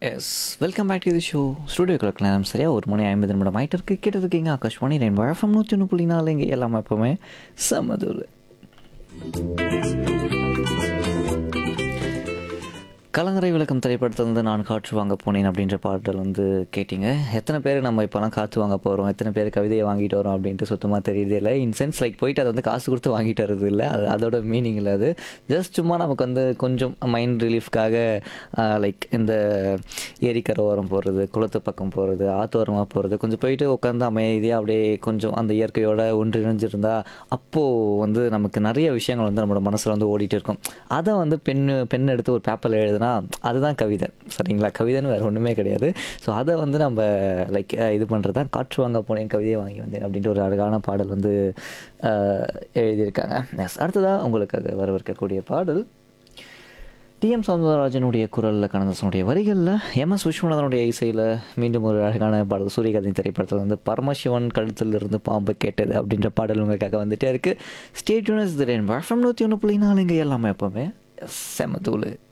S welcome back to the show studio கிளக்கலாம் சரியா ஒரு மணி ஐம்பது நிமிடம் ஆகிட்டு இருக்கு கேட்டு இருக்கீங்க ஆகாஷ்வாணி ரெண்டு வழக்கம் நூற்றி ஒன்று புள்ளி நாலு இங்கே எல்லாமே எப்போவுமே சமதூர் கலங்கரை விளக்கம் திரைப்படத்தில் வந்து நான் காற்று வாங்க போனேன் அப்படின்ற பாடல் வந்து கேட்டிங்க எத்தனை பேர் நம்ம இப்போலாம் காற்று வாங்க போகிறோம் எத்தனை பேர் கவிதையை வாங்கிட்டு வரோம் அப்படின்ட்டு சுத்தமாக தெரியுதே இல்லை இன் சென்ஸ் லைக் போயிட்டு அதை வந்து காசு கொடுத்து வாங்கிட்டு வர்றது இல்லை அது அதோட மீனிங் இல்லை அது ஜஸ்ட் சும்மா நமக்கு வந்து கொஞ்சம் மைண்ட் ரிலீஃப்காக லைக் இந்த ஏரிக்கரை ஓரம் போகிறது குளத்து பக்கம் போகிறது ஆத்தோரமாக போகிறது கொஞ்சம் போயிட்டு உட்காந்து அமைதியாக அப்படியே கொஞ்சம் அந்த இயற்கையோட ஒன்றிணைஞ்சிருந்தா அப்போது வந்து நமக்கு நிறைய விஷயங்கள் வந்து நம்மளோட மனசில் வந்து ஓடிட்டு இருக்கும் அதை வந்து பெண் பெண் எடுத்து ஒரு பேப்பரில் எழுதுனா அதுதான் கவிதை சரிங்களா கவிதைன்னு வேறு ஒன்றுமே கிடையாது ஸோ அதை வந்து நம்ம லைக் இது பண்ணுறது தான் காற்று வாங்க போனேன் கவிதையை வாங்கி வந்தேன் அப்படின்ட்டு ஒரு அழகான பாடல் வந்து அஹ், எழுதியிருக்காங்க எஸ் அடுத்ததாக உங்களுக்கு வரவிருக்கக்கூடிய பாடல் டிஎம் சௌந்தரராஜனுடைய குரலில் கண்ணதாசனுடைய வரிகளில் எம்எஸ் விஸ்வநாதனுடைய இசையில் மீண்டும் ஒரு அழகான பாடல் சூரியகாந்தி திரைப்படத்தில் வந்து பரமசிவன் கழுத்தில் இருந்து பாம்பு கேட்டது அப்படின்ற பாடல் உங்களுக்காக வந்துட்டே இருக்குது ஸ்டேட் யூனிஸ் திரேன் வழக்கம் நூற்றி ஒன்று புள்ளி நாலு இங்கே எல்லாமே எப்போவுமே செம தூள்